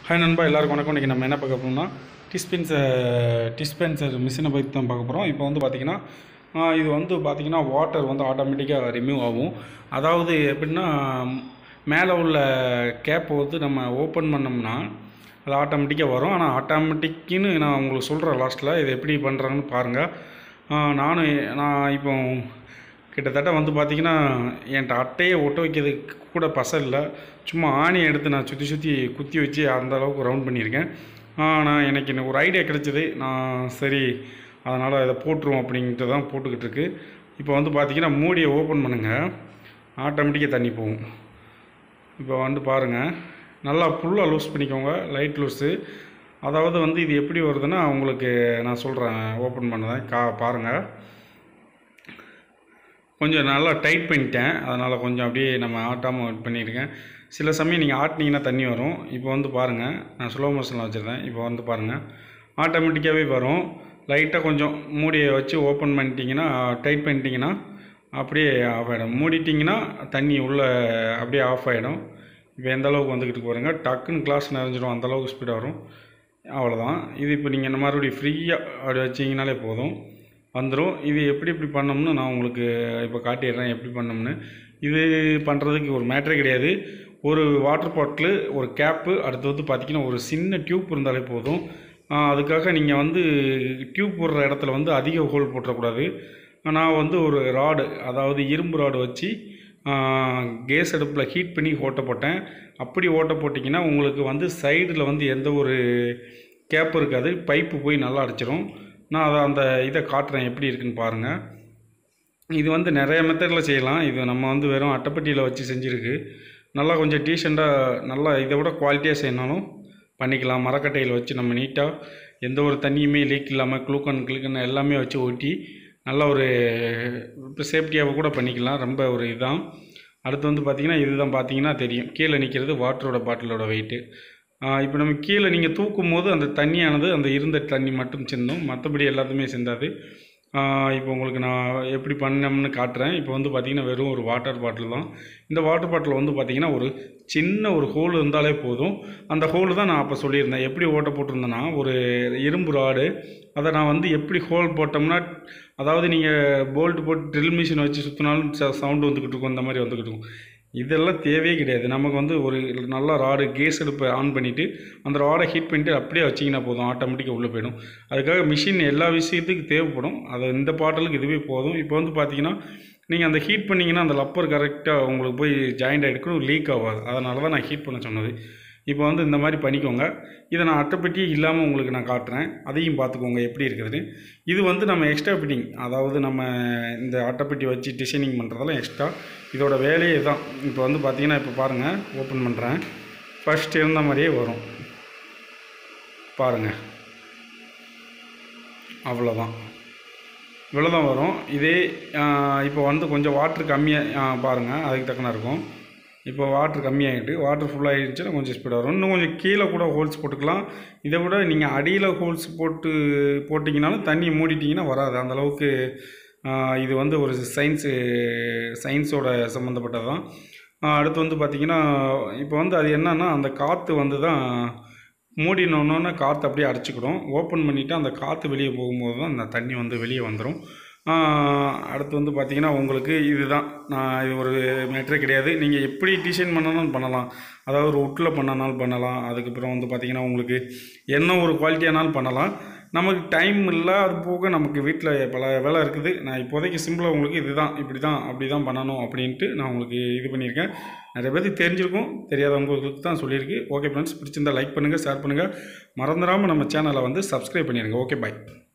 hi நண்பா எல்லாருக்கும் வணக்கம் இன்றைக்கி நம்ம என்ன பார்க்க போகிறோம்னா டிஸ்பென்சர் டிஸ்பென்சர் மிஷினை பற்றி தான் பார்க்க போகிறோம் இப்போ வந்து பார்த்திங்கன்னா ஆஹ், இது வந்து பார்த்திங்கன்னா வாட்டர் வந்து ஆட்டோமேட்டிக்காக ரிமூவ் ஆகும் அதாவது எப்படின்னா மேலே உள்ள கேப்பை வந்து நம்ம ஓப்பன் பண்ணோம்னா அது ஆட்டோமேட்டிக்காக வரும் ஆனால் ஆட்டோமேட்டிக்குன்னு நான் உங்களுக்கு சொல்கிறேன் லாஸ்ட்டில் இது எப்படி பண்ணுறாங்கன்னு பாருங்கள் நானும் நான் இப்போ கிட்டத்தட்ட வந்து பார்த்திங்கன்னா என்கிட்ட அட்டையை ஒட்ட வைக்கிறதுக்கு கூட பசை இல்லை சும்மா ஆணியை எடுத்து நான் சுற்றி சுற்றி குத்தி வச்சு அந்த அளவுக்கு ரவுண்ட் பண்ணியிருக்கேன் ஆ, நான் எனக்கு எனக்கு ஒரு ஐடியா கிடைச்சது நான் சரி அதனால் இதை போட்டுருவோம் அப்படின்ட்டு தான் போட்டுக்கிட்டு இருக்கு இப்போ வந்து பார்த்திங்கன்னா மூடியை ஓப்பன் பண்ணுங்கள் ஆட்டோமேட்டிக்காக தண்ணி போகும் இப்போ வந்து பாருங்கள் நல்லா ஃபுல்லாக லூஸ் பண்ணிக்கோங்க லைட் லூஸு அதாவது வந்து இது எப்படி வருதுன்னா உங்களுக்கு நான் சொல்கிறேன் ஓப்பன் பண்ணதான் கா பாருங்கள் கொஞ்சம் நல்லா டைட் பண்ணிட்டேன் அதனால் கொஞ்சம் அப்படியே நம்ம ஆட்டாமல் பண்ணியிருக்கேன் சில சமயம் நீங்கள் ஆட்டினீங்கன்னா தண்ணி வரும் இப்போ வந்து பாருங்கள் நான் ஸ்லோ மோஷனில் வச்சுருந்தேன் இப்போ வந்து பாருங்கள் ஆட்டோமேட்டிக்காகவே வரும் லைட்டாக கொஞ்சம் மூடியை வச்சு ஓப்பன் பண்ணிட்டீங்கன்னா டைட் பண்ணிட்டீங்கன்னா அப்படியே ஆஃப் ஆகிடும் மூடிட்டிங்கன்னா தண்ணி உள்ளே அப்படியே ஆஃப் ஆகிடும் இப்போ எந்த அளவுக்கு வந்துக்கிட்டு பாருங்க டக்குன்னு கிளாஸ் நிறைஞ்சிடும் அந்த அளவுக்கு ஸ்பீடாக வரும் அவ்வளோதான் இது இப்போ நீங்கள் இந்த மறுபடியும் ஃப்ரீயாக அப்படி வச்சிங்கனாலே போதும் வந்துடும் இது எப்படி எப்படி பண்ணோம்னு நான் உங்களுக்கு இப்போ காட்டிடுறேன் எப்படி பண்ணோம்னு இது பண்ணுறதுக்கு ஒரு மேட்ரே கிடையாது ஒரு வாட்டர் பாட்டிலு ஒரு கேப்பு அடுத்து வந்து பார்த்திங்கன்னா ஒரு சின்ன டியூப் இருந்தாலே போதும் ஆஹ் அதுக்காக நீங்கள் வந்து டியூப் போடுற இடத்துல வந்து அதிக ஹோல் போட்டுறக்கூடாது நான் வந்து ஒரு ராடு அதாவது இரும்பு ராடு வச்சு கேஸ் அடுப்பில் ஹீட் பண்ணி ஓட்ட போட்டேன் அப்படி ஓட்ட போட்டிங்கன்னா உங்களுக்கு வந்து சைடில் வந்து எந்த ஒரு கேப் இருக்காது பைப்பு போய் நல்லா அடைச்சிரும் நான் அதை அந்த இதை காட்டுறேன் எப்படி இருக்குன்னு பாருங்கள் இது வந்து நிறைய மெத்தடில் செய்யலாம் இது நம்ம வந்து வெறும் அட்டைப்பட்டியில் வச்சு செஞ்சுருக்கு நல்லா கொஞ்சம் டீசெண்டாக நல்லா இதை விட குவாலிட்டியாக செய்யணும்னாலும் பண்ணிக்கலாம் மரக்கட்டையில் வச்சு நம்ம நீட்டாக எந்த ஒரு தண்ணியுமே லீக் இல்லாமல் குளுக்கன் கிளுக்கன் எல்லாமே வச்சு ஒட்டி நல்ல ஒரு இப்போ சேஃப்டியாக கூட பண்ணிக்கலாம் ரொம்ப ஒரு இதுதான் அடுத்து வந்து பார்த்திங்கன்னா இதுதான் பார்த்தீங்கன்னா தெரியும் கீழே நிற்கிறது வாட்டரோட பாட்டிலோட வெயிட்டு இப்போ நம்ம கீழே நீங்கள் தூக்கும் போது அந்த தண்ணியானது அந்த இருந்த தண்ணி மட்டும் சிந்தும் மற்றபடி எல்லாத்துமே சிந்தாது இப்போ உங்களுக்கு நான் எப்படி பண்ணோம்னு காட்டுறேன் இப்போ வந்து பார்த்திங்கன்னா வெறும் ஒரு வாட்டர் பாட்டில் தான் இந்த வாட்டர் பாட்டில் வந்து பார்த்திங்கன்னா ஒரு சின்ன ஒரு ஹோல் இருந்தாலே போதும் அந்த ஹோல் தான் நான் அப்போ சொல்லியிருந்தேன் எப்படி ஓட்ட போட்டிருந்தேன்னா ஒரு இரும்பு ராடு அதை நான் வந்து எப்படி ஹோல் போட்டோம்னா அதாவது நீங்கள் போல்ட் போட்டு ட்ரில் மிஷின் வச்சு சுற்றினாலும் சவுண்டு வந்துக்கிட்டு இருக்கும் அந்த மாதிரி வந்துக்கிட்டு இருக்கும் இதெல்லாம் தேவையே கிடையாது நமக்கு வந்து ஒரு நல்ல ராடு கேஸ் அடுப்பை ஆன் பண்ணிவிட்டு அந்த ராடை ஹீட் பண்ணிட்டு அப்படியே வச்சிங்கன்னா போதும் ஆட்டோமேட்டிக்காக உள்ளே போயிடும் அதுக்காக மிஷின் எல்லா விஷயத்துக்கும் தேவைப்படும் அது இந்த பாட்டலுக்கு இதுவே போதும் இப்போ வந்து பார்த்தீங்கன்னா நீங்கள் அந்த ஹீட் பண்ணிங்கன்னா அந்த லப்பர் கரெக்டாக உங்களுக்கு போய் ஜாயிண்ட் ஆகிருக்கும் லீக் ஆகாது அதனால தான் நான் ஹீட் பண்ண சொன்னது இப்போ வந்து இந்த மாதிரி பண்ணிக்கோங்க இதை நான் அட்டைப்பெட்டி இல்லாமல் உங்களுக்கு நான் காட்டுறேன் அதையும் பார்த்துக்கோங்க எப்படி இருக்குதுன்னு இது வந்து நம்ம எக்ஸ்ட்ரா ஃபிட்டிங் அதாவது நம்ம இந்த அட்டைப்பெட்டி வச்சு டிசைனிங் பண்ணுறதெல்லாம் எக்ஸ்ட்ரா இதோட வேலையே தான் இப்போ வந்து பார்த்தீங்கன்னா இப்போ பாருங்கள் ஓப்பன் பண்ணுறேன் ஃபர்ஸ்ட் இருந்த மாதிரியே வரும் பாருங்கள் அவ்வளோதான் இவ்வளோ தான் வரும் இதே ஆஹ், இப்போ வந்து கொஞ்சம் வாட்ரு கம்மியாக பாருங்கள் அதுக்கு தக்கன இருக்கும் இப்போ வாட்ரு கம்மியாகிட்டு வாட்ரு ஃபுல்லாகிடுச்சுன்னா கொஞ்சம் ஸ்பீடாக வரும் இன்னும் கொஞ்சம் கீழே கூட ஹோல்ஸ் போட்டுக்கலாம் இதை விட நீங்கள் அடியில் ஹோல்ஸ் போட்டு போட்டிங்கனாலும் தண்ணி மூடிட்டிங்கன்னா வராது அந்த அளவுக்கு ஆஹ், இது வந்து ஒரு சயின்ஸு சயின்ஸோட சம்மந்தப்பட்டது தான் ஆஹ், அடுத்து வந்து பார்த்திங்கன்னா இப்போ வந்து அது என்னன்னா அந்த காற்று வந்து தான் மூடினோன்னே காற்று அப்படியே அடைச்சிக்கிடும் ஓப்பன் பண்ணிவிட்டு அந்த காற்று வெளியே போகும்போது தான் அந்த தண்ணி வந்து வெளியே வந்துடும் அடுத்து வந்து பார்த்திங்கன்னா உங்களுக்கு இதுதான் நான் இது ஒரு மேட்ரே கிடையாது நீங்கள் எப்படி டிசைன் பண்ணாலும் பண்ணலாம் அதாவது ஒரு உட்டில் பண்ணனாலும் பண்ணலாம் அதுக்கப்புறம் வந்து பார்த்திங்கன்னா உங்களுக்கு என்ன ஒரு குவாலிட்டியானாலும் பண்ணலாம் நமக்கு டைம் இல்லை அது போக நமக்கு வீட்டில் பல வேலை இருக்குது நான் இப்போதைக்கு சிம்பிளாக உங்களுக்கு இதுதான் இப்படி தான் அப்படி தான் பண்ணணும் அப்படின்ட்டு நான் உங்களுக்கு இது பண்ணியிருக்கேன் நிறைய பேருக்கு தெரிஞ்சிருக்கும் தெரியாதவங்களுக்கு தான் சொல்லியிருக்கு ஓகே ஃப்ரெண்ட்ஸ் பிடிச்சிருந்தா லைக் பண்ணுங்கள் ஷேர் பண்ணுங்கள் மறந்துடாமல் நம்ம சேனலை வந்து சப்ஸ்கிரைப் பண்ணிடுங்க ஓகே பை